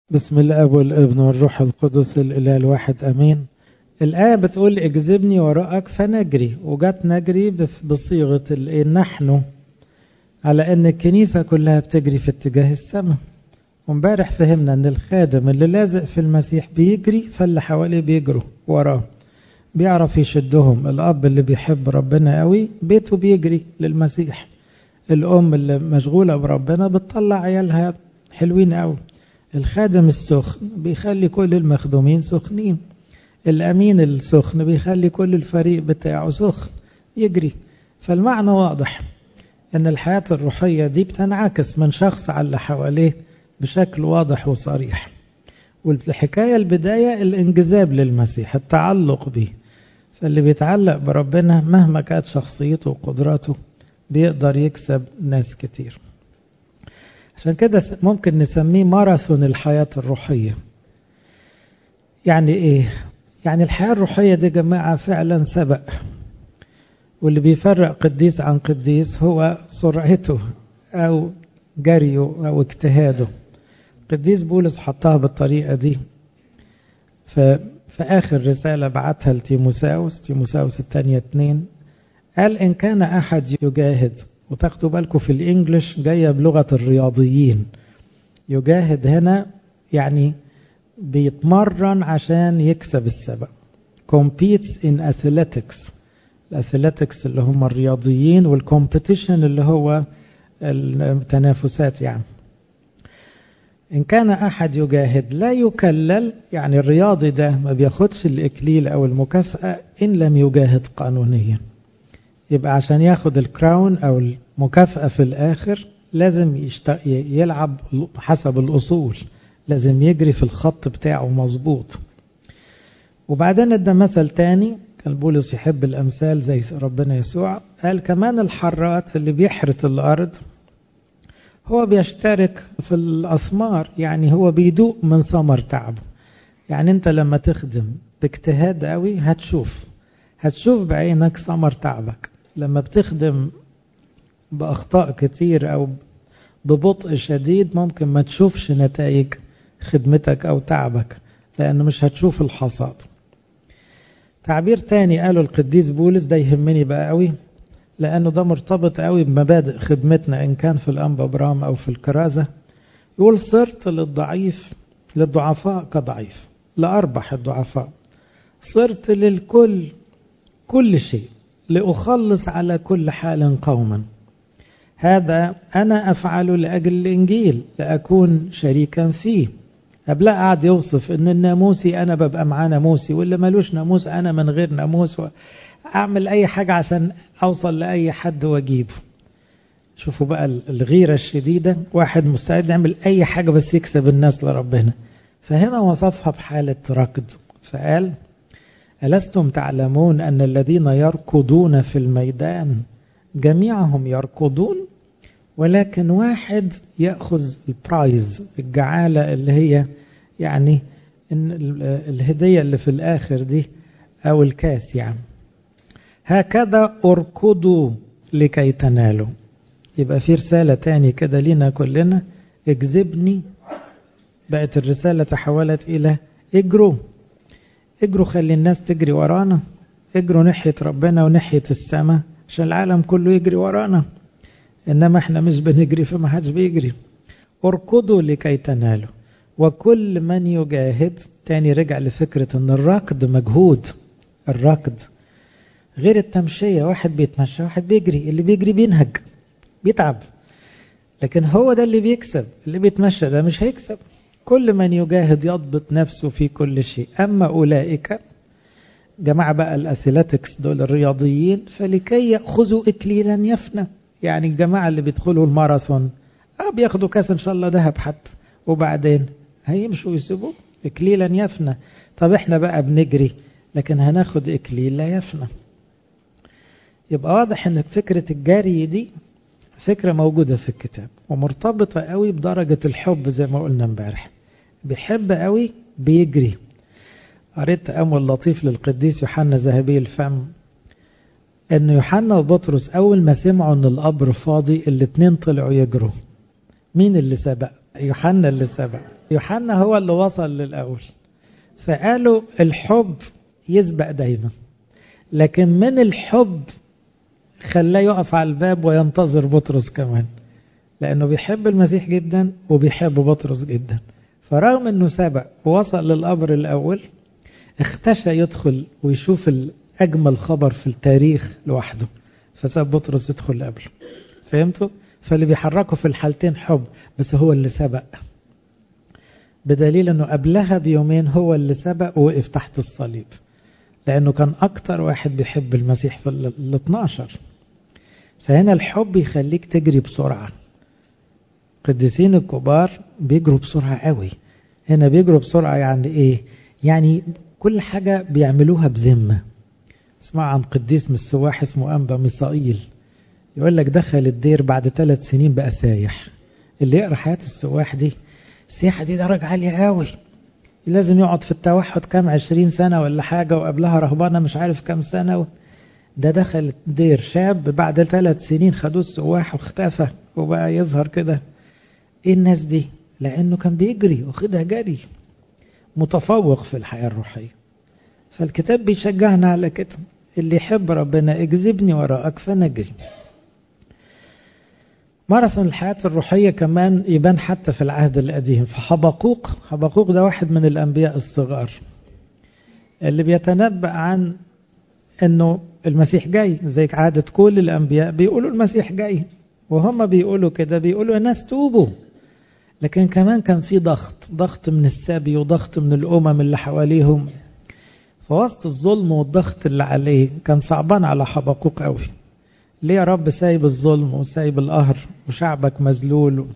بسم الاب والابن والروح القدس الاله الواحد امين الايه بتقول اجذبني وراءك فنجري وجت نجري بصيغه الايه نحن على ان الكنيسه كلها بتجري في اتجاه السماء وامبارح فهمنا ان الخادم اللي لازق في المسيح بيجري فاللي حواليه بيجروا وراه بيعرف يشدهم الاب اللي بيحب ربنا قوي بيته بيجري للمسيح الام اللي مشغوله بربنا بتطلع عيالها حلوين قوي الخادم السخن بيخلي كل المخدومين سخنين الأمين السخن بيخلي كل الفريق بتاعه سخن يجري فالمعنى واضح أن الحياة الروحية دي بتنعكس من شخص على اللي حواليه بشكل واضح وصريح والحكاية البداية الانجذاب للمسيح التعلق به فاللي بيتعلق بربنا مهما كانت شخصيته وقدراته بيقدر يكسب ناس كتير عشان كده ممكن نسميه ماراثون الحياة الروحية يعني ايه يعني الحياة الروحية دي جماعة فعلا سبق واللي بيفرق قديس عن قديس هو سرعته او جريه او اجتهاده قديس بولس حطها بالطريقة دي في, في آخر رسالة بعتها لتيموساوس تيموساوس الثانية اتنين قال إن كان أحد يجاهد وتاخدوا بالكم في الانجليش جايه بلغه الرياضيين يجاهد هنا يعني بيتمرن عشان يكسب السبق competes in athletics الاثليتكس اللي هم الرياضيين والكومبيتيشن اللي هو التنافسات يعني إن كان أحد يجاهد لا يكلل يعني الرياضي ده ما بياخدش الإكليل أو المكافأة إن لم يجاهد قانونيا يبقى عشان ياخد الكراون او المكافأة في الاخر لازم يشت... يلعب حسب الاصول لازم يجري في الخط بتاعه مظبوط وبعدين ادى مثل تاني كان بولس يحب الامثال زي ربنا يسوع قال كمان الحرات اللي بيحرث الارض هو بيشترك في الاسمار يعني هو بيدوق من ثمر تعبه يعني انت لما تخدم باجتهاد قوي هتشوف هتشوف بعينك ثمر تعبك لما بتخدم بأخطاء كتير أو ببطء شديد ممكن ما تشوفش نتائج خدمتك أو تعبك لأنه مش هتشوف الحصاد تعبير تاني قاله القديس بولس ده يهمني بقى قوي لأنه ده مرتبط قوي بمبادئ خدمتنا إن كان في الأنبا برام أو في الكرازة يقول صرت للضعيف للضعفاء كضعيف لأربح الضعفاء صرت للكل كل شيء لأخلص على كل حال قوما هذا أنا أفعل لأجل الإنجيل لأكون شريكا فيه قبل قعد يوصف أن الناموسي أنا ببقى معاه ناموسي واللي ملوش ناموس أنا من غير ناموس أعمل أي حاجة عشان أوصل لأي حد وأجيبه شوفوا بقى الغيرة الشديدة واحد مستعد يعمل أي حاجة بس يكسب الناس لربنا فهنا وصفها بحالة ركض فقال ألستم تعلمون أن الذين يركضون في الميدان جميعهم يركضون ولكن واحد يأخذ البرايز الجعالة اللي هي يعني إن الهدية اللي في الآخر دي أو الكاس يعني هكذا اركضوا لكي تنالوا يبقى في رسالة تاني كده لينا كلنا اجذبني بقت الرسالة تحولت إلى اجروا اجروا خلي الناس تجري ورانا اجروا ناحية ربنا وناحية السماء عشان العالم كله يجري ورانا انما احنا مش بنجري فما حدش بيجري اركضوا لكي تنالوا وكل من يجاهد تاني رجع لفكرة ان الركض مجهود الركض غير التمشية واحد بيتمشى واحد بيجري اللي بيجري بينهج بيتعب لكن هو ده اللي بيكسب اللي بيتمشى ده مش هيكسب كل من يجاهد يضبط نفسه في كل شيء أما أولئك جماعة بقى الأثليتكس دول الرياضيين فلكي يأخذوا إكليلا يفنى يعني الجماعة اللي بيدخلوا الماراثون آه بياخدوا كاس إن شاء الله ذهب حتى وبعدين هيمشوا ويسيبوه إكليلا يفنى طب إحنا بقى بنجري لكن هناخد إكليل لا يفنى يبقى واضح إن فكرة الجري دي فكرة موجودة في الكتاب ومرتبطة قوي بدرجة الحب زي ما قلنا امبارح بيحب قوي بيجري قريت تأمل لطيف للقديس يوحنا ذهبي الفم ان يوحنا وبطرس اول ما سمعوا ان القبر فاضي الاتنين طلعوا يجروا مين اللي سبق يوحنا اللي سبق يوحنا هو اللي وصل للأول فقالوا الحب يسبق دايما لكن من الحب خلاه يقف على الباب وينتظر بطرس كمان لأنه بيحب المسيح جدا وبيحب بطرس جدا فرغم أنه سبق ووصل للقبر الأول اختشى يدخل ويشوف أجمل خبر في التاريخ لوحده فساب بطرس يدخل قبله فهمتوا؟ فاللي بيحركه في الحالتين حب بس هو اللي سبق بدليل أنه قبلها بيومين هو اللي سبق ووقف تحت الصليب لأنه كان أكتر واحد بيحب المسيح في ال 12 فهنا الحب يخليك تجري بسرعة القديسين الكبار بيجروا بسرعة قوي هنا بيجروا بسرعة يعني إيه يعني كل حاجة بيعملوها بذمة اسمع عن قديس من السواح اسمه أنبا ميسائيل يقول لك دخل الدير بعد ثلاث سنين بقى سايح اللي يقرأ حياة السواح دي السياحة دي درجة عالية قوي لازم يقعد في التوحد كام عشرين سنة ولا حاجة وقبلها رهبانة مش عارف كام سنة و... ده دخل دير شاب بعد ثلاث سنين خدوه السواح واختفى وبقى يظهر كده ايه الناس دي لانه كان بيجري واخدها جري متفوق في الحياة الروحية فالكتاب بيشجعنا على كده اللي يحب ربنا اجذبني وراءك فنجري ماراثون الحياة الروحية كمان يبان حتى في العهد القديم فحبقوق حبقوق ده واحد من الأنبياء الصغار اللي بيتنبأ عن أنه المسيح جاي زي عادة كل الأنبياء بيقولوا المسيح جاي وهم بيقولوا كده بيقولوا الناس توبوا لكن كمان كان في ضغط ضغط من السبي وضغط من الأمم اللي حواليهم فوسط الظلم والضغط اللي عليه كان صعبان على حبقوق قوي ليه يا رب سايب الظلم وسايب القهر وشعبك مذلول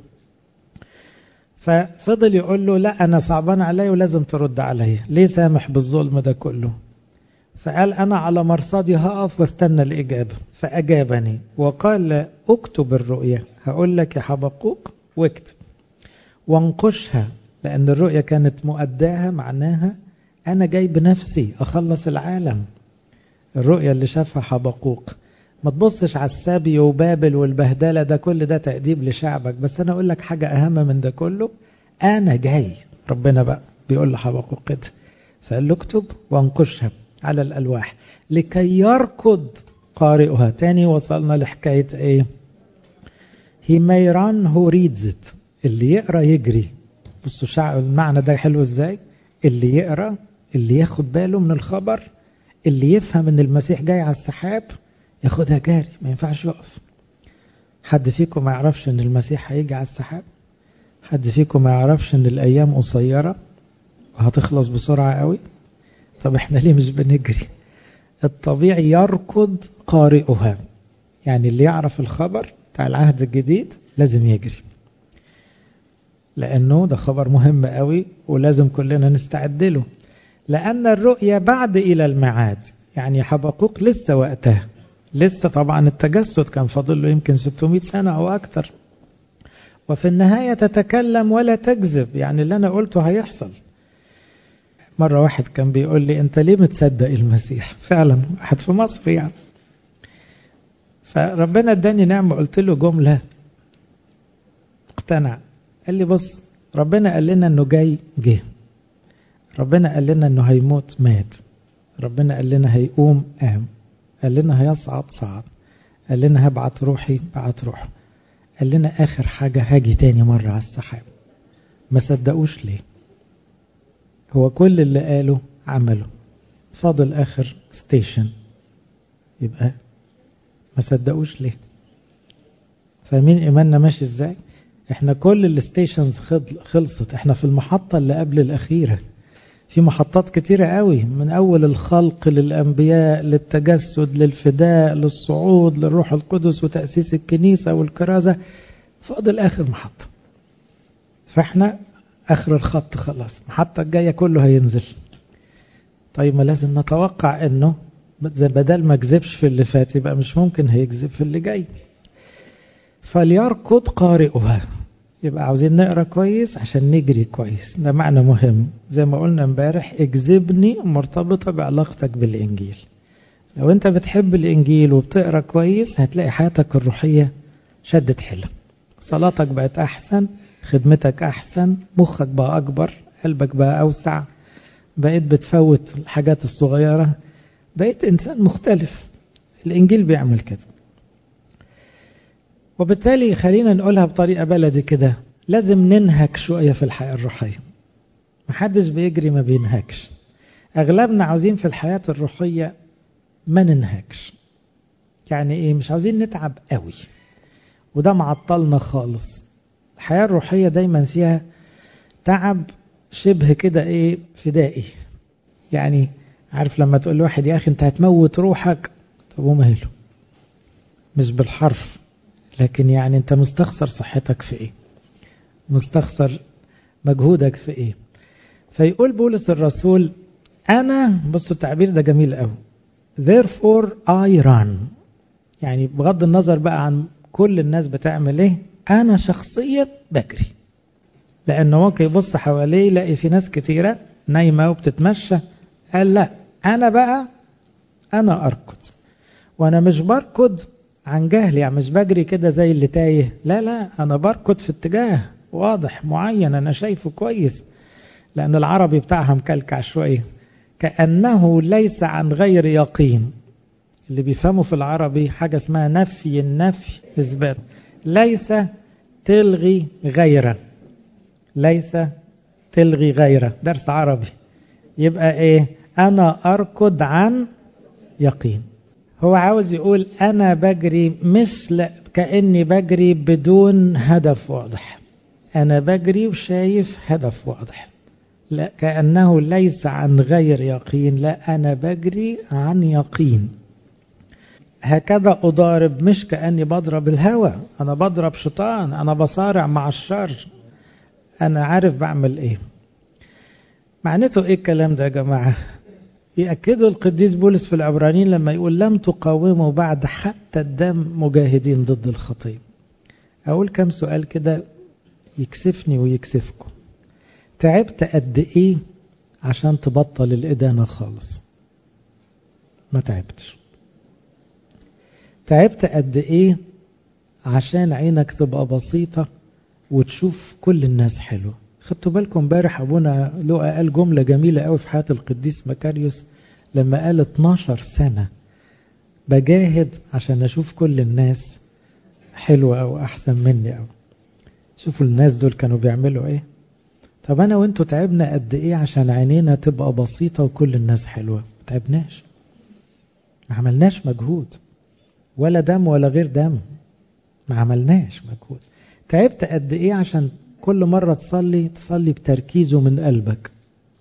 ففضل يقول له لا أنا صعبان علي ولازم ترد علي ليه سامح بالظلم ده كله فقال أنا على مرصدي هقف واستنى الإجابة فأجابني وقال اكتب الرؤية هقول لك يا حبقوق واكتب وانقشها لأن الرؤية كانت مؤداها معناها أنا جاي بنفسي أخلص العالم الرؤية اللي شافها حبقوق ما تبصش على السبي وبابل والبهدلة ده كل ده تأديب لشعبك بس أنا أقول لك حاجة أهم من ده كله أنا جاي ربنا بقى بيقول لحبقوق كده فقال له اكتب وانقشها على الألواح لكي يركض قارئها تاني وصلنا لحكاية ايه he may run who reads it اللي يقرأ يجري بصوا شعب المعنى ده حلو ازاي اللي يقرأ اللي ياخد باله من الخبر اللي يفهم ان المسيح جاي على السحاب ياخدها جاري ما ينفعش يقف حد فيكم ما يعرفش ان المسيح هيجي على السحاب حد فيكم ما يعرفش ان الايام قصيرة وهتخلص بسرعة قوي طب احنا ليه مش بنجري الطبيعي يركض قارئها يعني اللي يعرف الخبر بتاع العهد الجديد لازم يجري لأنه ده خبر مهم قوي ولازم كلنا نستعد له لأن الرؤية بعد إلى الميعاد يعني حبقوق لسه وقتها لسه طبعا التجسد كان فاضل له يمكن 600 سنة أو أكتر وفي النهاية تتكلم ولا تكذب يعني اللي أنا قلته هيحصل مرة واحد كان بيقول لي أنت ليه متصدق المسيح فعلا واحد في مصر يعني فربنا اداني نعمة قلت له جملة اقتنع قال لي بص ربنا قال لنا انه جاي جه ربنا قال لنا انه هيموت مات ربنا قال لنا هيقوم قام قال لنا هيصعد صعد قال لنا هبعت روحي بعت روحه قال لنا اخر حاجة هاجي تاني مرة على السحاب ما صدقوش ليه هو كل اللي قاله عمله فاضل اخر ستيشن يبقى ما صدقوش ليه فاهمين ايماننا ماشي ازاي احنا كل الستيشنز خلصت احنا في المحطة اللي قبل الاخيرة في محطات كتيرة قوي من اول الخلق للانبياء للتجسد للفداء للصعود للروح القدس وتأسيس الكنيسة والكرازة فاضل اخر محطة فاحنا اخر الخط خلاص المحطة الجاية كله هينزل طيب ما لازم نتوقع انه بدل ما كذبش في اللي فات يبقى مش ممكن هيكذب في اللي جاي فليركض قارئها يبقى عاوزين نقرا كويس عشان نجري كويس ده معنى مهم زي ما قلنا امبارح اجذبني مرتبطة بعلاقتك بالإنجيل لو انت بتحب الإنجيل وبتقرا كويس هتلاقي حياتك الروحية شدت حيلها صلاتك بقت أحسن خدمتك أحسن مخك بقى أكبر قلبك بقى أوسع بقيت بتفوت الحاجات الصغيرة بقيت إنسان مختلف الإنجيل بيعمل كده وبالتالي خلينا نقولها بطريقة بلدي كده لازم ننهك شوية في الحياة الروحية محدش بيجري ما بينهكش أغلبنا عاوزين في الحياة الروحية ما ننهكش يعني إيه مش عاوزين نتعب قوي وده معطلنا خالص الحياة الروحية دايما فيها تعب شبه كده إيه فدائي يعني عارف لما تقول لواحد يا أخي أنت هتموت روحك طب وماله مش بالحرف لكن يعني أنت مستخسر صحتك في إيه مستخسر مجهودك في إيه فيقول بولس الرسول أنا بصوا التعبير ده جميل قوي therefore I run يعني بغض النظر بقى عن كل الناس بتعمل ايه انا شخصيا بجري لانه ممكن يبص حواليه يلاقي في ناس كتيرة نايمة وبتتمشى قال لا انا بقى انا اركض وانا مش بركض عن جهل يعني مش بجري كده زي اللي تايه لا لا انا بركض في اتجاه واضح معين انا شايفه كويس لان العربي بتاعها مكلكع شويه كانه ليس عن غير يقين اللي بيفهموا في العربي حاجة اسمها نفي النفي إثبات ليس تلغي غيره ليس تلغي غيره درس عربي يبقى ايه انا اركض عن يقين هو عاوز يقول انا بجري مش لا كاني بجري بدون هدف واضح انا بجري وشايف هدف واضح لا كانه ليس عن غير يقين لا انا بجري عن يقين هكذا أضارب مش كأني بضرب الهوى أنا بضرب شيطان أنا بصارع مع الشر أنا عارف بعمل إيه معناته إيه الكلام ده يا جماعة يأكدوا القديس بولس في العبرانيين لما يقول لم تقاوموا بعد حتى الدم مجاهدين ضد الخطية أقول كم سؤال كده يكسفني ويكسفكم تعبت قد إيه عشان تبطل الإدانة خالص ما تعبتش تعبت قد ايه عشان عينك تبقى بسيطة وتشوف كل الناس حلوة خدتوا بالكم امبارح ابونا لقى قال جملة جميلة قوي في حياة القديس مكاريوس لما قال 12 سنة بجاهد عشان اشوف كل الناس حلوة او احسن مني او شوفوا الناس دول كانوا بيعملوا ايه طب انا وانتوا تعبنا قد ايه عشان عينينا تبقى بسيطة وكل الناس حلوة تعبناش ما عملناش مجهود ولا دم ولا غير دم ما عملناش مجهود تعبت قد ايه عشان كل مرة تصلي تصلي بتركيز ومن قلبك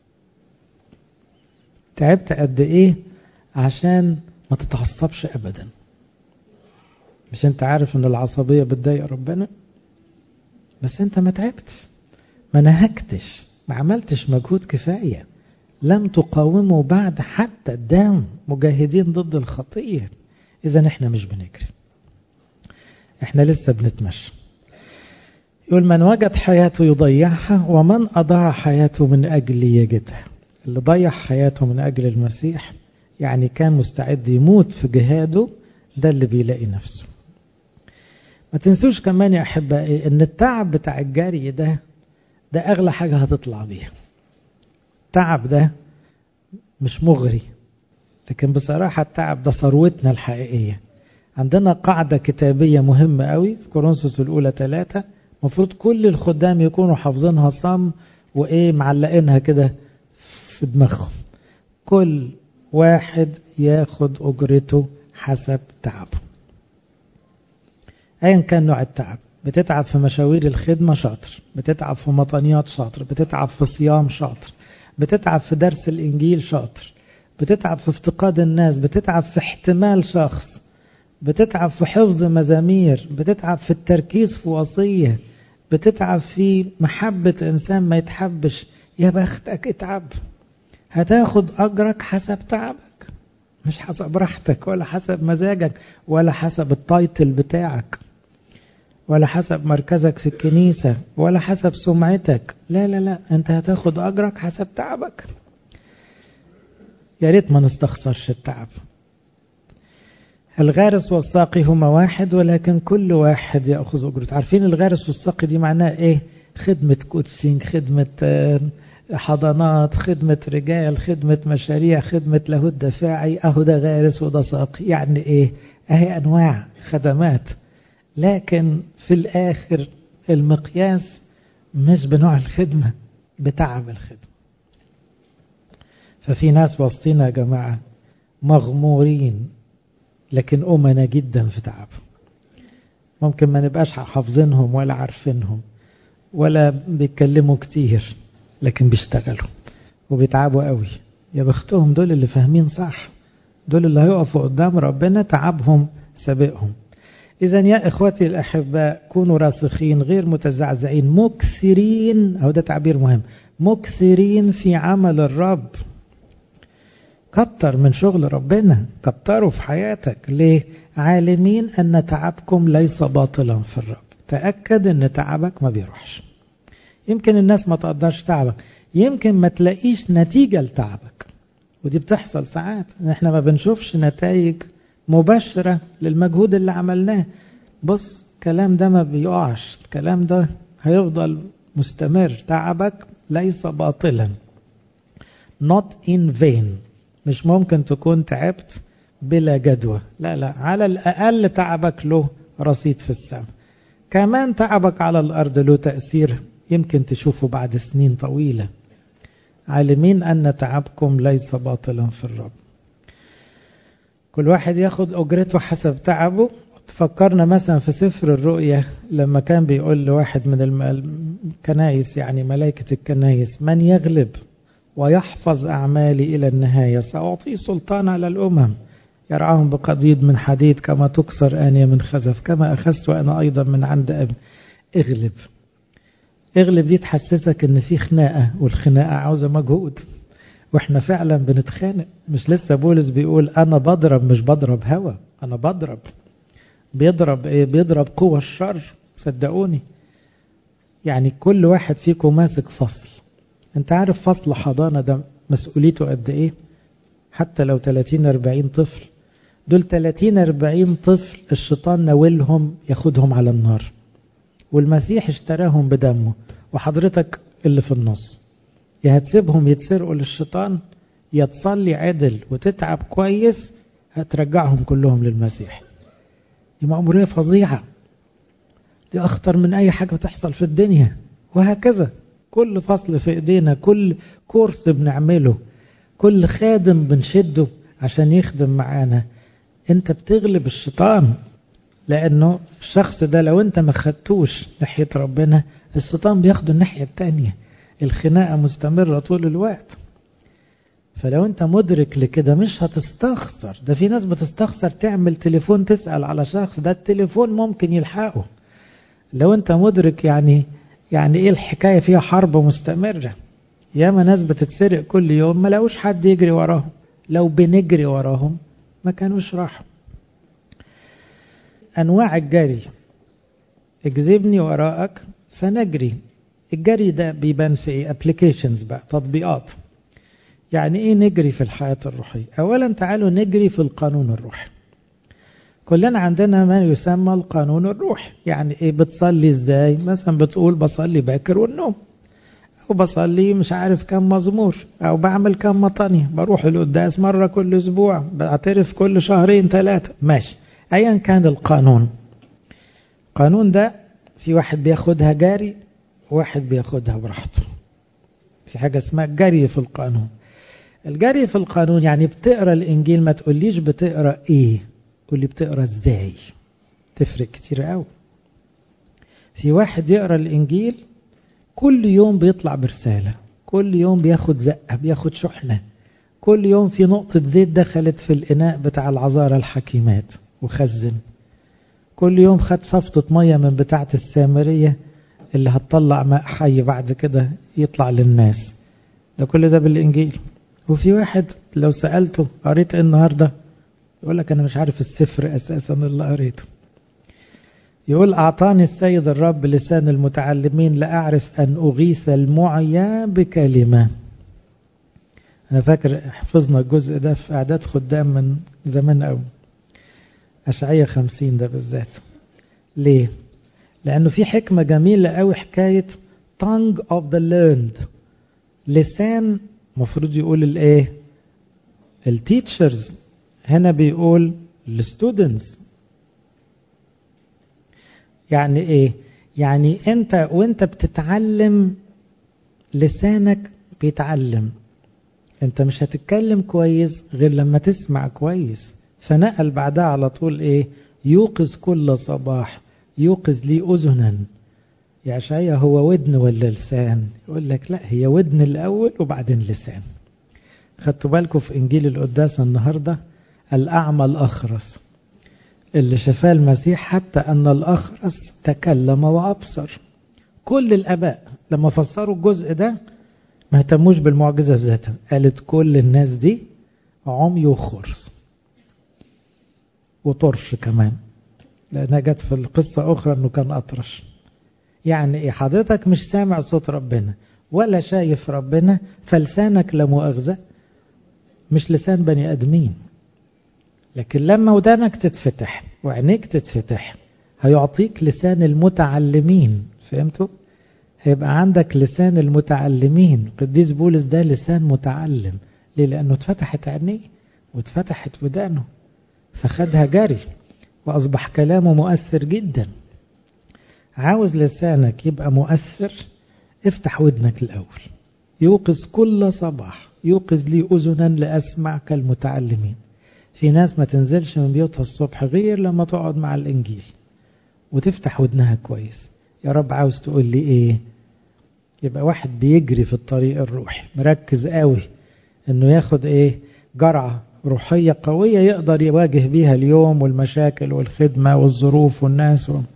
تعبت قد ايه عشان ما تتعصبش ابدا مش انت عارف ان العصبية بتضايق ربنا بس انت ما تعبتش ما نهكتش ما عملتش مجهود كفاية لم تقاوموا بعد حتى الدم مجاهدين ضد الخطيه إذا إحنا مش بنجري إحنا لسه بنتمشى يقول من وجد حياته يضيعها ومن أضاع حياته من أجل يجدها اللي ضيع حياته من أجل المسيح يعني كان مستعد يموت في جهاده ده اللي بيلاقي نفسه ما تنسوش كمان يا أحبائي إن التعب بتاع الجري ده ده أغلى حاجة هتطلع بيها التعب ده مش مغري لكن بصراحة التعب ده ثروتنا الحقيقية عندنا قاعدة كتابية مهمة قوي في كورنثوس الأولى ثلاثة المفروض كل الخدام يكونوا حافظينها صم وإيه معلقينها كده في دماغهم كل واحد ياخد أجرته حسب تعبه أيا كان نوع التعب بتتعب في مشاوير الخدمة شاطر بتتعب في مطانيات شاطر بتتعب في صيام شاطر بتتعب في درس الإنجيل شاطر بتتعب في افتقاد الناس بتتعب في احتمال شخص بتتعب في حفظ مزامير بتتعب في التركيز في وصية بتتعب في محبة إنسان ما يتحبش يا بختك اتعب هتاخد أجرك حسب تعبك مش حسب راحتك ولا حسب مزاجك ولا حسب التايتل بتاعك ولا حسب مركزك في الكنيسة ولا حسب سمعتك لا لا لا انت هتاخد أجرك حسب تعبك يا ريت ما نستخسرش التعب الغارس والساقي هما واحد ولكن كل واحد يأخذ أجرته عارفين الغارس والساقي دي معناه إيه خدمة كوتشنج خدمة حضانات خدمة رجال خدمة مشاريع خدمة لاهوت دفاعي اهو ده غارس وده ساقي يعني ايه اهي انواع خدمات لكن في الاخر المقياس مش بنوع الخدمة بتعب الخدمة ففي ناس وسطينا يا جماعة مغمورين لكن أمنا جدا في تعبهم ممكن ما نبقاش حافظينهم ولا عارفينهم ولا بيتكلموا كتير لكن بيشتغلوا وبيتعبوا قوي يا بختهم دول اللي فاهمين صح دول اللي هيقفوا قدام ربنا تعبهم سابقهم إذا يا إخوتي الأحباء كونوا راسخين غير متزعزعين مكثرين أو ده تعبير مهم مكثرين في عمل الرب كتر من شغل ربنا كتروا في حياتك ليه عالمين أن تعبكم ليس باطلا في الرب تأكد أن تعبك ما بيروحش يمكن الناس ما تقدرش تعبك يمكن ما تلاقيش نتيجة لتعبك ودي بتحصل ساعات احنا ما بنشوفش نتائج مباشرة للمجهود اللي عملناه بص الكلام ده ما بيقعش الكلام ده هيفضل مستمر تعبك ليس باطلا not in vain مش ممكن تكون تعبت بلا جدوى لا لا على الأقل تعبك له رصيد في السماء كمان تعبك على الأرض له تأثير يمكن تشوفه بعد سنين طويلة عالمين أن تعبكم ليس باطلا في الرب كل واحد ياخد أجرته حسب تعبه تفكرنا مثلا في سفر الرؤية لما كان بيقول لواحد من الكنايس يعني ملائكة الكنايس من يغلب ويحفظ أعمالي إلى النهاية سأعطيه سلطان على الأمم يرعاهم بقضيد من حديد كما تكسر آنية من خزف كما أخذت وأنا أيضا من عند أب اغلب اغلب دي تحسسك ان في خناقة والخناقة عاوزة مجهود واحنا فعلا بنتخانق مش لسه بولس بيقول انا بضرب مش بضرب هوا انا بضرب بيضرب ايه بيضرب قوة الشر صدقوني يعني كل واحد فيكم ماسك فصل انت عارف فصل حضانة ده مسؤوليته قد ايه حتى لو 30 40 طفل دول 30 40 طفل الشيطان ناولهم ياخدهم على النار والمسيح اشتراهم بدمه وحضرتك اللي في النص يا هتسيبهم يتسرقوا للشيطان يا تصلي عدل وتتعب كويس هترجعهم كلهم للمسيح دي مأمورية فظيعة دي أخطر من أي حاجة بتحصل في الدنيا وهكذا كل فصل في إيدينا كل كورس بنعمله كل خادم بنشده عشان يخدم معانا انت بتغلب الشيطان لأنه الشخص ده لو أنت ما خدتوش ناحية ربنا الشيطان بياخده الناحية التانية الخناقة مستمرة طول الوقت فلو أنت مدرك لكده مش هتستخسر ده في ناس بتستخسر تعمل تليفون تسأل على شخص ده التليفون ممكن يلحقه لو أنت مدرك يعني يعني إيه الحكاية فيها حرب مستمرة ياما ناس بتتسرق كل يوم ما لقوش حد يجري وراهم لو بنجري وراهم ما كانوش راحوا أنواع الجري اجذبني وراءك فنجري الجري ده بيبان في ايه ابلكيشنز بقى تطبيقات يعني ايه نجري في الحياة الروحية اولا تعالوا نجري في القانون الروحي كلنا عندنا ما يسمى القانون الروحي يعني ايه بتصلي ازاي مثلا بتقول بصلي باكر والنوم او بصلي مش عارف كم مزمور او بعمل كم مطنية بروح القداس مرة كل اسبوع بعترف كل شهرين ثلاثة ماشي ايا كان القانون القانون ده في واحد بياخدها جاري وواحد بياخدها براحته في حاجة اسمها جري في القانون الجري في القانون يعني بتقرا الانجيل ما تقوليش بتقرا ايه قولي بتقرا ازاي تفرق كتير قوي في واحد يقرا الانجيل كل يوم بيطلع برساله كل يوم بياخد زقه بياخد شحنه كل يوم في نقطه زيت دخلت في الاناء بتاع العذارى الحكيمات وخزن كل يوم خد صفطة مية من بتاعة السامرية اللي هتطلع ماء حي بعد كده يطلع للناس ده كل ده بالإنجيل وفي واحد لو سألته قريت ايه النهاردة يقول لك أنا مش عارف السفر أساسا اللي قريته يقول أعطاني السيد الرب لسان المتعلمين لأعرف أن أغيث المعيا بكلمة أنا فاكر حفظنا الجزء ده في أعداد خدام من زمان قوي أشعية خمسين ده بالذات ليه؟ لأنه في حكمة جميلة قوي حكاية tongue of the learned لسان مفروض يقول الايه التيتشرز هنا بيقول الستودنتس يعني ايه يعني انت وانت بتتعلم لسانك بيتعلم انت مش هتتكلم كويس غير لما تسمع كويس فنقل بعدها على طول ايه يوقظ كل صباح يوقظ لي اذنا يا شاية هو ودن ولا لسان يقول لك لا هي ودن الاول وبعدين لسان خدتوا بالكم في انجيل القداسة النهاردة الاعمى الاخرس اللي شفاه المسيح حتى ان الاخرس تكلم وابصر كل الاباء لما فسروا الجزء ده ما اهتموش بالمعجزة في ذاتها قالت كل الناس دي عمي وخرس وطرش كمان لأنها جت في القصة أخرى أنه كان أطرش يعني إيه حضرتك مش سامع صوت ربنا ولا شايف ربنا فلسانك لا مؤاخذة مش لسان بني أدمين لكن لما ودانك تتفتح وعينيك تتفتح هيعطيك لسان المتعلمين فهمتوا؟ هيبقى عندك لسان المتعلمين قديس بولس ده لسان متعلم ليه لأنه اتفتحت عينيه واتفتحت ودانه فخدها جري وأصبح كلامه مؤثر جدا عاوز لسانك يبقى مؤثر افتح ودنك الأول يوقظ كل صباح يوقظ لي أذنا لأسمع كالمتعلمين في ناس ما تنزلش من بيوتها الصبح غير لما تقعد مع الإنجيل وتفتح ودنها كويس يا رب عاوز تقول لي ايه يبقى واحد بيجري في الطريق الروحي مركز قوي انه ياخد ايه جرعة روحية قوية يقدر يواجه بيها اليوم والمشاكل والخدمة والظروف والناس و...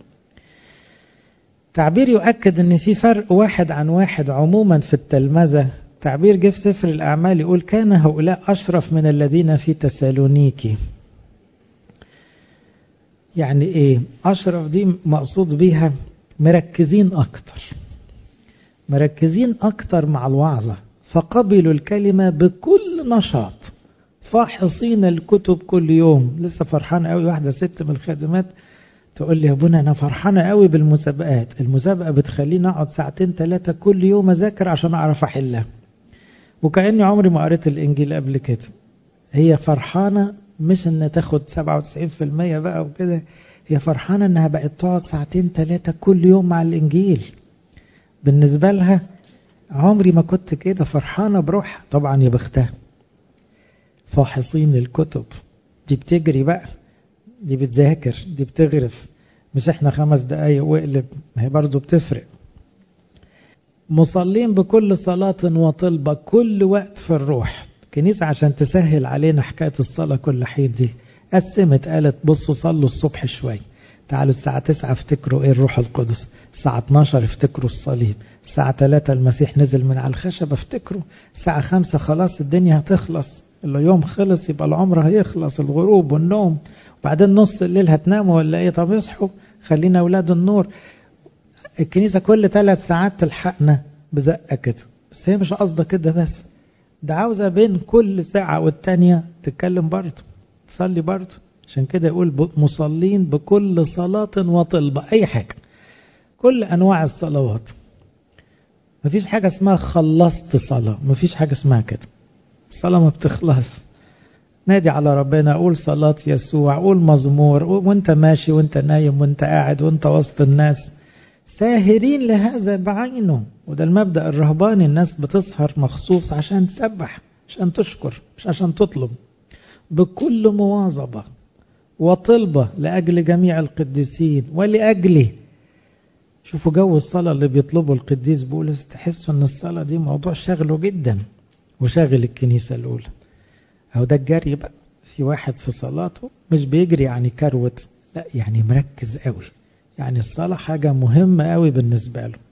تعبير يؤكد ان في فرق واحد عن واحد عموما في التلمذة تعبير جه في سفر الأعمال يقول كان هؤلاء أشرف من الذين في تسالونيكي يعني ايه أشرف دي مقصود بيها مركزين أكتر مركزين أكتر مع الوعظة فقبلوا الكلمة بكل نشاط فاحصين الكتب كل يوم لسه فرحانة قوي واحدة ست من الخادمات تقول لي يا ابونا أنا فرحانة قوي بالمسابقات المسابقة بتخليني أقعد ساعتين ثلاثة كل يوم أذاكر عشان أعرف أحلها وكأني عمري ما قريت الإنجيل قبل كده هي فرحانة مش إن تاخد 97% بقى وكده هي فرحانة انها بقت تقعد ساعتين ثلاثة كل يوم مع الانجيل بالنسبة لها عمري ما كنت كده فرحانة بروحها طبعا يا بختها فاحصين الكتب دي بتجري بقى دي بتذاكر دي بتغرف مش احنا خمس دقايق واقلب ما هي برضو بتفرق مصلين بكل صلاة وطلبة كل وقت في الروح كنيسة عشان تسهل علينا حكاية الصلاة كل حين دي قسمت قالت بصوا صلوا الصبح شوي تعالوا الساعة 9 افتكروا ايه الروح القدس الساعة 12 افتكروا الصليب الساعة 3 المسيح نزل من على الخشب افتكروا الساعة 5 خلاص الدنيا هتخلص اليوم خلص يبقى العمر هيخلص الغروب والنوم وبعدين نص الليل هتناموا ولا ايه طب اصحوا خلينا اولاد النور الكنيسة كل ثلاث ساعات تلحقنا بزقة كده بس هي مش قصدها كده بس ده عاوزة بين كل ساعة والتانية تتكلم برضه تصلي برضه عشان كده يقول مصلين بكل صلاة وطلبة أي حاجة كل أنواع الصلوات مفيش حاجة اسمها خلصت صلاة مفيش حاجة اسمها كده الصلاة ما بتخلص نادي على ربنا قول صلاة يسوع قول مزمور وانت ماشي وانت نايم وانت قاعد وانت وسط الناس ساهرين لهذا بعينه وده المبدأ الرهباني الناس بتسهر مخصوص عشان تسبح عشان تشكر مش عشان تطلب بكل مواظبة وطلبة لأجل جميع القديسين ولأجلي شوفوا جو الصلاة اللي بيطلبه القديس بولس تحسوا ان الصلاة دي موضوع شغله جدا وشاغل الكنيسة الأولى أو ده الجري بقى في واحد في صلاته مش بيجري يعني كروت لا يعني مركز قوي يعني الصلاة حاجة مهمة قوي بالنسبة له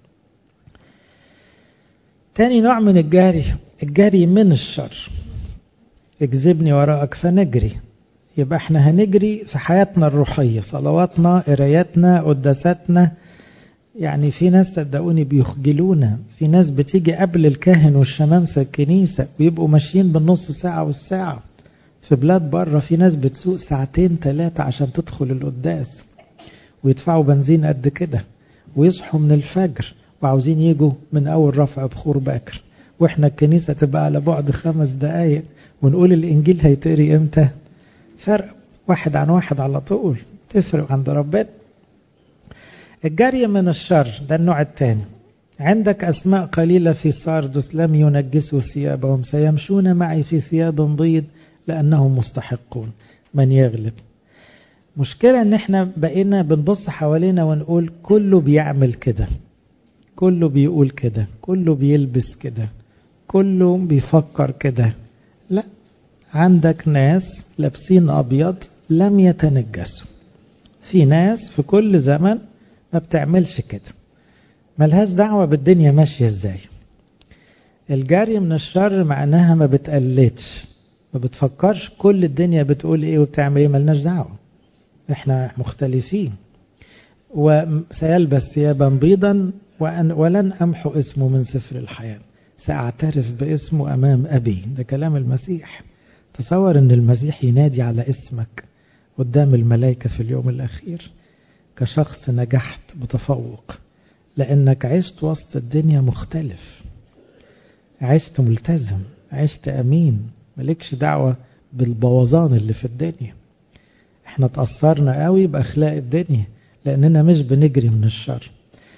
تاني نوع من الجري الجري من الشر اجذبني وراءك فنجري يبقى احنا هنجري في حياتنا الروحية صلواتنا قراياتنا قداساتنا يعني في ناس صدقوني بيخجلونا في ناس بتيجي قبل الكاهن والشمامسة الكنيسة ويبقوا ماشيين بالنص ساعة والساعة في بلاد بره في ناس بتسوق ساعتين ثلاثة عشان تدخل القداس ويدفعوا بنزين قد كده ويصحوا من الفجر وعاوزين يجوا من أول رفع بخور باكر وإحنا الكنيسة تبقى على بعد خمس دقايق ونقول الإنجيل هيتقري إمتى فرق واحد عن واحد على طول تفرق عند ربنا الجري من الشر ده النوع الثاني عندك أسماء قليلة في ساردس لم ينجسوا ثيابهم سيمشون معي في ثياب بيض لأنهم مستحقون من يغلب مشكلة ان احنا بقينا بنبص حوالينا ونقول كله بيعمل كده كله بيقول كده كله بيلبس كده كله بيفكر كده لا عندك ناس لابسين ابيض لم يتنجسوا في ناس في كل زمن ما بتعملش كده ملهاش دعوة بالدنيا ماشية ازاي الجري من الشر معناها ما بتقلدش ما بتفكرش كل الدنيا بتقول ايه وبتعمل ايه ملناش دعوة احنا مختلفين وسيلبس ثيابا بيضا وأن ولن أمحو اسمه من سفر الحياة سأعترف باسمه أمام أبي ده كلام المسيح تصور أن المسيح ينادي على اسمك قدام الملائكة في اليوم الأخير كشخص نجحت بتفوق لأنك عشت وسط الدنيا مختلف عشت ملتزم عشت أمين ملكش دعوة بالبوظان اللي في الدنيا احنا تأثرنا قوي بأخلاق الدنيا لأننا مش بنجري من الشر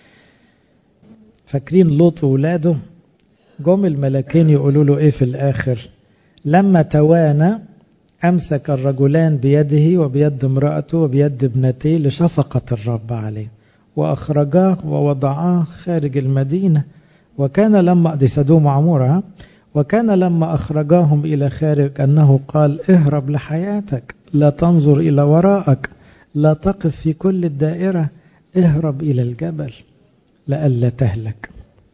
فاكرين لوط وولاده جم الملكين يقولوا له ايه في الآخر لما توانى أمسك الرجلان بيده وبيد امرأته وبيد ابنتيه لشفقة الرب عليه وأخرجاه ووضعاه خارج المدينة وكان لما دي سدوم عمورها وكان لما أخرجاهم إلى خارج أنه قال اهرب لحياتك لا تنظر إلى وراءك لا تقف في كل الدائرة اهرب إلى الجبل لئلا تهلك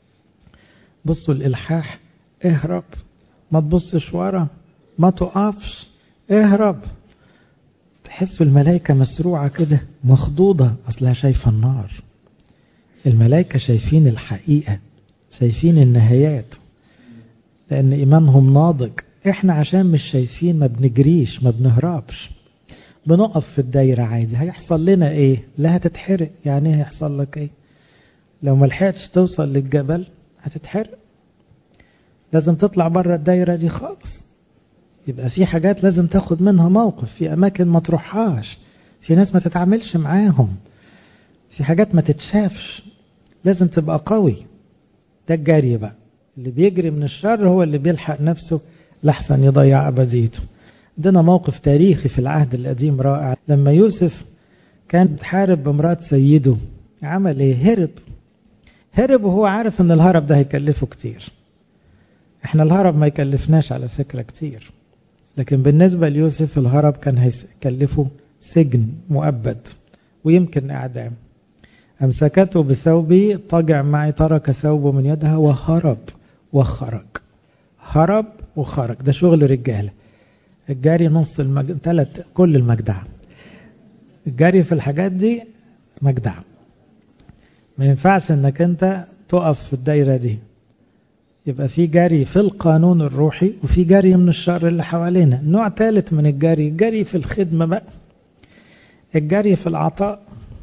بصوا الإلحاح اهرب ما تبصش ورا ما تقفش اهرب تحسوا الملائكة مسروعة كده مخضوضة أصلها شايفة النار الملائكة شايفين الحقيقة شايفين النهايات لأن إيمانهم ناضج إحنا عشان مش شايفين ما بنجريش ما بنهربش بنقف في الدايرة عادي هيحصل لنا إيه لا هتتحرق يعني هيحصل لك إيه لو ما لحقتش توصل للجبل هتتحرق لازم تطلع بره الدايرة دي خالص يبقى في حاجات لازم تاخد منها موقف في أماكن ما تروحهاش في ناس ما تتعاملش معاهم في حاجات ما تتشافش لازم تبقى قوي ده الجري بقى اللي بيجري من الشر هو اللي بيلحق نفسه لحسن يضيع أبديته عندنا موقف تاريخي في العهد القديم رائع لما يوسف كان بتحارب بامرأة سيده عمل ايه هرب هرب وهو عارف ان الهرب ده هيكلفه كتير احنا الهرب ما يكلفناش على فكرة كتير لكن بالنسبة ليوسف الهرب كان هيكلفه سجن مؤبد ويمكن اعدام امسكته بثوبه طجع معي ترك ثوبه من يدها وهرب وخرج هرب وخرج ده شغل رجاله الجري نص المج... تلت كل المجدعة الجري في الحاجات دي مجدعة ما ينفعش انك انت تقف في الدايرة دي يبقى في جري في القانون الروحي وفي جري من الشر اللي حوالينا نوع ثالث من الجري الجري في الخدمة بقى الجري في العطاء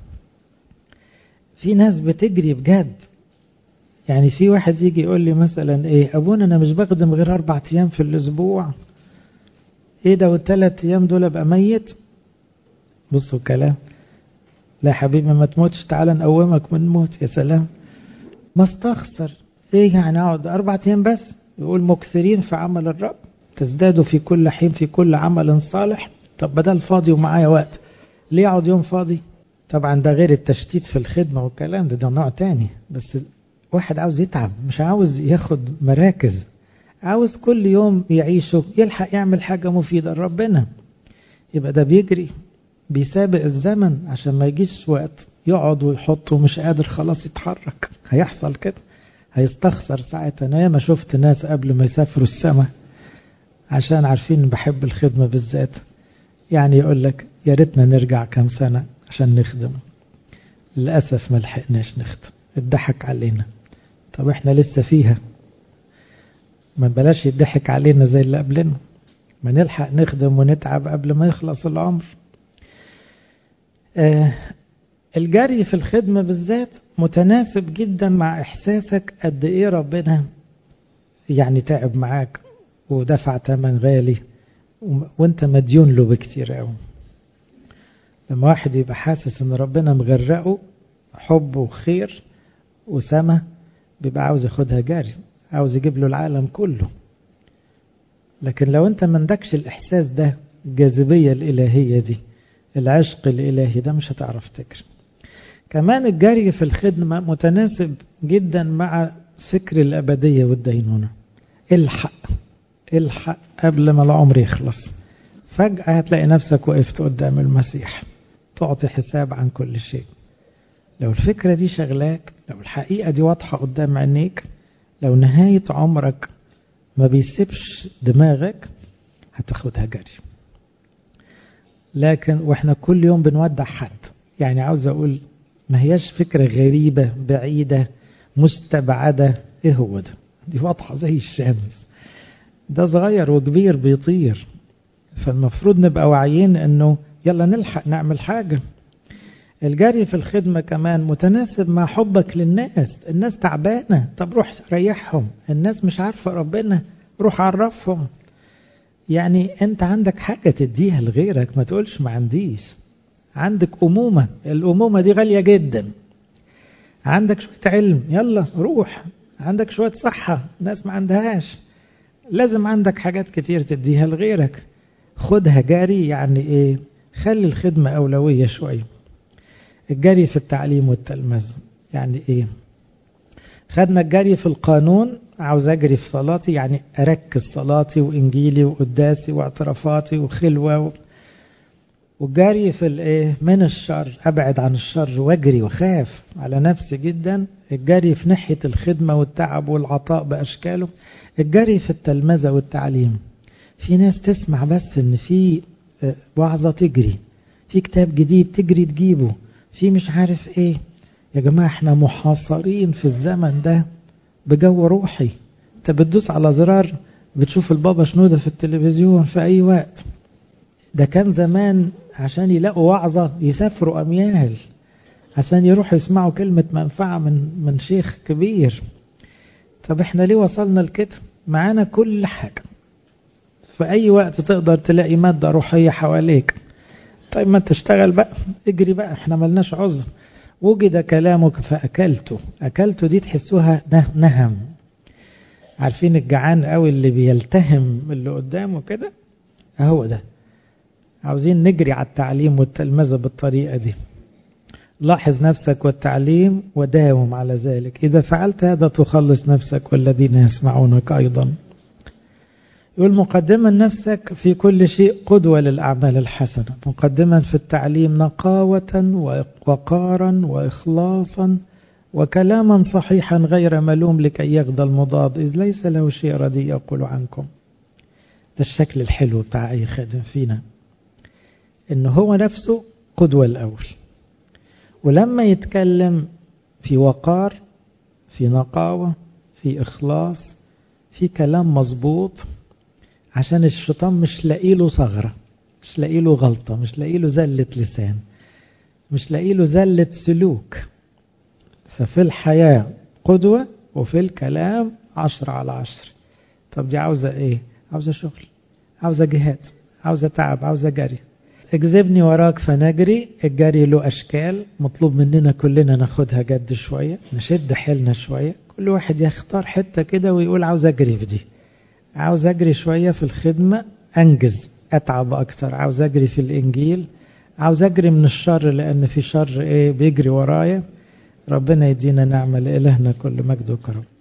في ناس بتجري بجد يعني في واحد يجي يقول لي مثلا ايه ابونا انا مش بخدم غير اربع ايام في الاسبوع ايه ده والثلاث ايام دول ابقى ميت بصوا الكلام لا حبيبي ما تموتش تعالى نقومك من الموت يا سلام ما استخسر ايه يعني اقعد اربع ايام بس يقول مكثرين في عمل الرب تزدادوا في كل حين في كل عمل صالح طب بدل فاضي ومعايا وقت ليه اقعد يوم فاضي طبعا ده غير التشتيت في الخدمة والكلام ده ده نوع تاني بس واحد عاوز يتعب مش عاوز ياخد مراكز عاوز كل يوم يعيشه يلحق يعمل حاجة مفيدة لربنا يبقى ده بيجري بيسابق الزمن عشان ما يجيش وقت يقعد ويحط ومش قادر خلاص يتحرك هيحصل كده هيستخسر ساعتها انا ما شفت ناس قبل ما يسافروا السماء عشان عارفين بحب الخدمة بالذات يعني يقول لك يا ريتنا نرجع كام سنة عشان نخدم للأسف ما لحقناش نخدم اتضحك علينا طب احنا لسه فيها ما بلاش يضحك علينا زي اللي قبلنا ما نلحق نخدم ونتعب قبل ما يخلص العمر آه الجري في الخدمة بالذات متناسب جدا مع إحساسك قد إيه ربنا يعني تعب معاك ودفع ثمن غالي وانت مديون له بكتير قوي لما واحد يبقى حاسس ان ربنا مغرقه حب وخير وسما بيبقى عاوز ياخدها جاري عاوز يجيب له العالم كله لكن لو انت ما عندكش الاحساس ده الجاذبيه الالهيه دي العشق الالهي ده مش هتعرف تجري كمان الجري في الخدمه متناسب جدا مع فكر الابديه والدينونه الحق الحق قبل ما العمر يخلص فجاه هتلاقي نفسك وقفت قدام المسيح تعطي حساب عن كل شيء لو الفكرة دي شغلاك لو الحقيقة دي واضحة قدام عينيك لو نهاية عمرك ما بيسيبش دماغك هتاخدها جري لكن واحنا كل يوم بنودع حد يعني عاوز اقول ما هياش فكرة غريبة بعيدة مستبعدة ايه هو ده دي واضحة زي الشمس ده صغير وكبير بيطير فالمفروض نبقى واعيين انه يلا نلحق نعمل حاجة الجري في الخدمة كمان متناسب مع حبك للناس الناس تعبانة طب روح ريحهم الناس مش عارفة ربنا روح عرفهم يعني انت عندك حاجة تديها لغيرك ما تقولش ما عنديش عندك أمومة الأمومة دي غالية جدا عندك شوية علم يلا روح عندك شوية صحة ناس ما عندهاش لازم عندك حاجات كتير تديها لغيرك خدها جاري يعني ايه خلي الخدمة أولوية شوية الجري في التعليم والتلمذة يعني ايه خدنا الجري في القانون عاوز اجري في صلاتي يعني اركز صلاتي وانجيلي وقداسي واعترافاتي وخلوه و... والجري في الايه من الشر ابعد عن الشر واجري وخاف على نفسي جدا الجري في ناحيه الخدمه والتعب والعطاء باشكاله الجري في التلمذه والتعليم في ناس تسمع بس ان في وعظه تجري في كتاب جديد تجري تجيبه في مش عارف ايه يا جماعة احنا محاصرين في الزمن ده بجو روحي انت بتدوس على زرار بتشوف البابا شنودة في التلفزيون في اي وقت ده كان زمان عشان يلاقوا وعظة يسافروا اميال عشان يروحوا يسمعوا كلمة منفعة من من شيخ كبير طب احنا ليه وصلنا لكده معانا كل حاجة في اي وقت تقدر تلاقي مادة روحية حواليك طيب ما تشتغل بقى اجري بقى احنا ملناش عذر وجد كلامك فأكلته أكلته دي تحسوها نهم عارفين الجعان قوي اللي بيلتهم اللي قدامه كده اهو ده عاوزين نجري على التعليم والتلمذة بالطريقة دي لاحظ نفسك والتعليم وداوم على ذلك إذا فعلت هذا تخلص نفسك والذين يسمعونك أيضا يقول مقدما نفسك في كل شيء قدوة للأعمال الحسنة مقدما في التعليم نقاوة ووقارا وإخلاصا وكلاما صحيحا غير ملوم لكي يغدى المضاد إذ ليس له شيء رديء يقول عنكم ده الشكل الحلو بتاع أي خادم فينا إن هو نفسه قدوة الأول ولما يتكلم في وقار في نقاوة في إخلاص في كلام مظبوط عشان الشيطان مش لاقي له ثغرة مش لاقي له غلطة مش لاقي له زلة لسان مش لاقي له زلة سلوك ففي الحياة قدوة وفي الكلام عشرة على عشر طب دي عاوزة ايه عاوزة شغل عاوزة جهاد عاوزة تعب عاوزة جري اجذبني وراك فنجري الجري له أشكال مطلوب مننا كلنا ناخدها جد شوية نشد حيلنا شوية كل واحد يختار حتة كده ويقول عاوز أجري في دي عاوز أجري شوية في الخدمة أنجز أتعب أكتر عاوز أجري في الإنجيل عاوز أجري من الشر لأن في شر إيه بيجري ورايا ربنا يدينا نعمة لإلهنا كل مجد وكرم